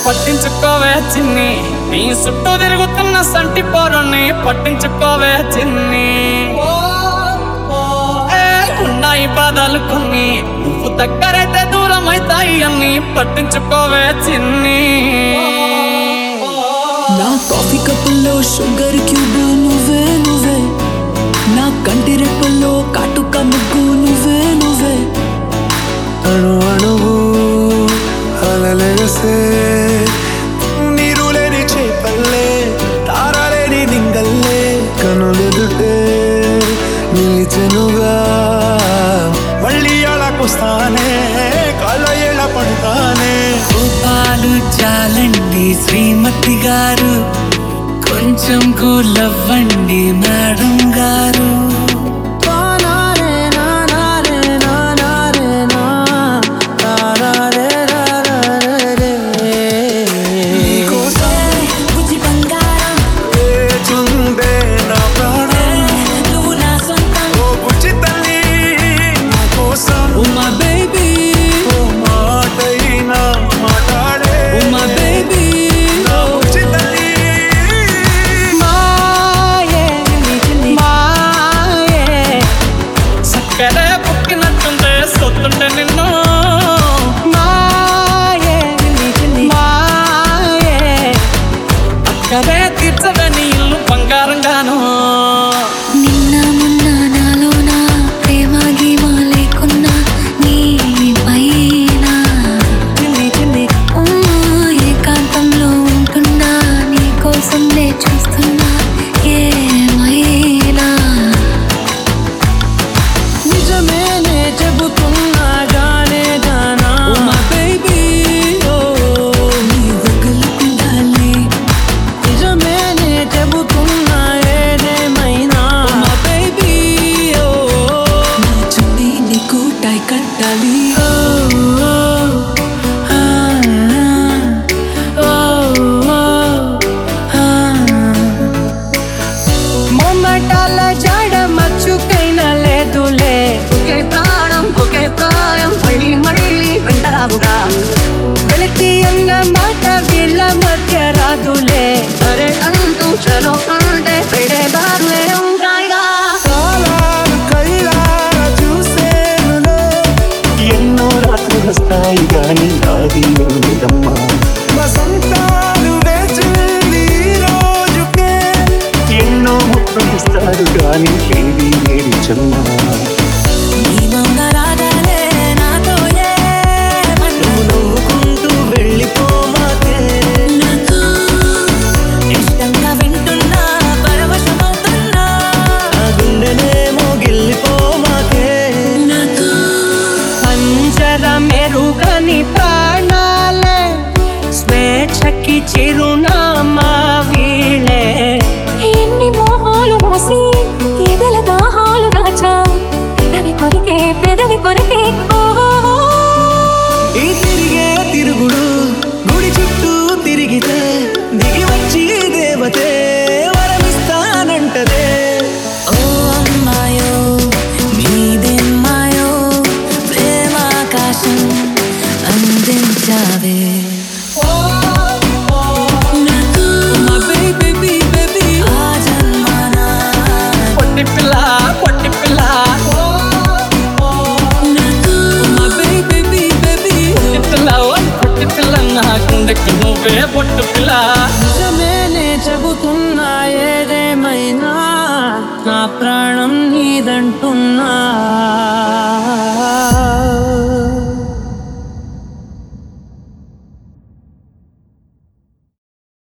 పట్టించుకోవే చిన్ని నీ చుట్టూ తిరుగుతున్న సంటి పోరుని పట్టించుకోవే చిన్ని ఏ, ఉన్నాయి బాధలు కొన్ని నువ్వు దగ్గరైతే దూరం అవుతాయి అన్ని పట్టించుకోవే చిన్ని నా కాఫీ కప్పుల్లో షుగర్ క్యూబ్ నువ్వే నువ్వే నా కంటి రెప్పల్లో కాటుక ముగ్గు నువ్వే నువ్వే అణు అణువు అలలెగసే నీరు లేని చేపల్లే తారలేని దింగల్లే కనులెదుటే నిలిచెనుగా మళ్ళీ అలాకొస్తానే కాళ్ళ ఎలా పడతానే పాలు చాలండి శ్రీమతి గారు కొంచెం కూలవ్వండి మేడం గారు బుజ్జి బంగారం లేచుందే నా ప్రాణం నువ్వు నా సొంతం ఓ బుజ్జి తల్లి నా కోసం ఉమా బేబీ ఓ మాటైనా మాట్లాడే ఉమా బేబీ నా బుజ్జి తల్లి చక్కరే పుట్టినట్టుంటే సొత్తుంటే నిన్ను అక్కడే తీర్చవే నీ ఇల్లు బంగారంగాను నిన్న మొన్న నాలోన ప్రేమ గీమ లేకున్నా నీ పైన ఉమ్మా ఏకాంతంలో ఉంటున్నా నీ కోసం నే చూస్తున్నా ఏమైనా నిజమేనే చెబుతున్నా జానే జానా ఉమా బేబీ ఓ నీ వగలుకుండాలి నిజమేనే చెబుతున్నా ఏదేమైనా ఉమా బేబీ ఓ నా చున్నీ నీకు టై కట్టాలి ఓ ఓ, ఆ, ఓ, ఓ, ఆ. మొమ్మటాల జాడ మచ్చుకైనా లేదులే ఒకే ప్రాణం ఒకే ప్రాయం మళ్ళీ మళ్ళీ వెంటరావుగా వెలితి అన్న మాట వీళ్ళ మధ్య రాదులే సరే అంటూ చలో అంటే పెడే దారులే ఉంటాయిగా కాలాలు కళ్ళారా చూసేనులే ఎన్నో రాత్రులు వస్తాయి గాని నాది ఉండదమ్మా వసంతాలు వేచింది ఈ రోజుకే ఎన్నో ముక్కలు ఇస్తారు గాని ఏది ఏది చెమ్మా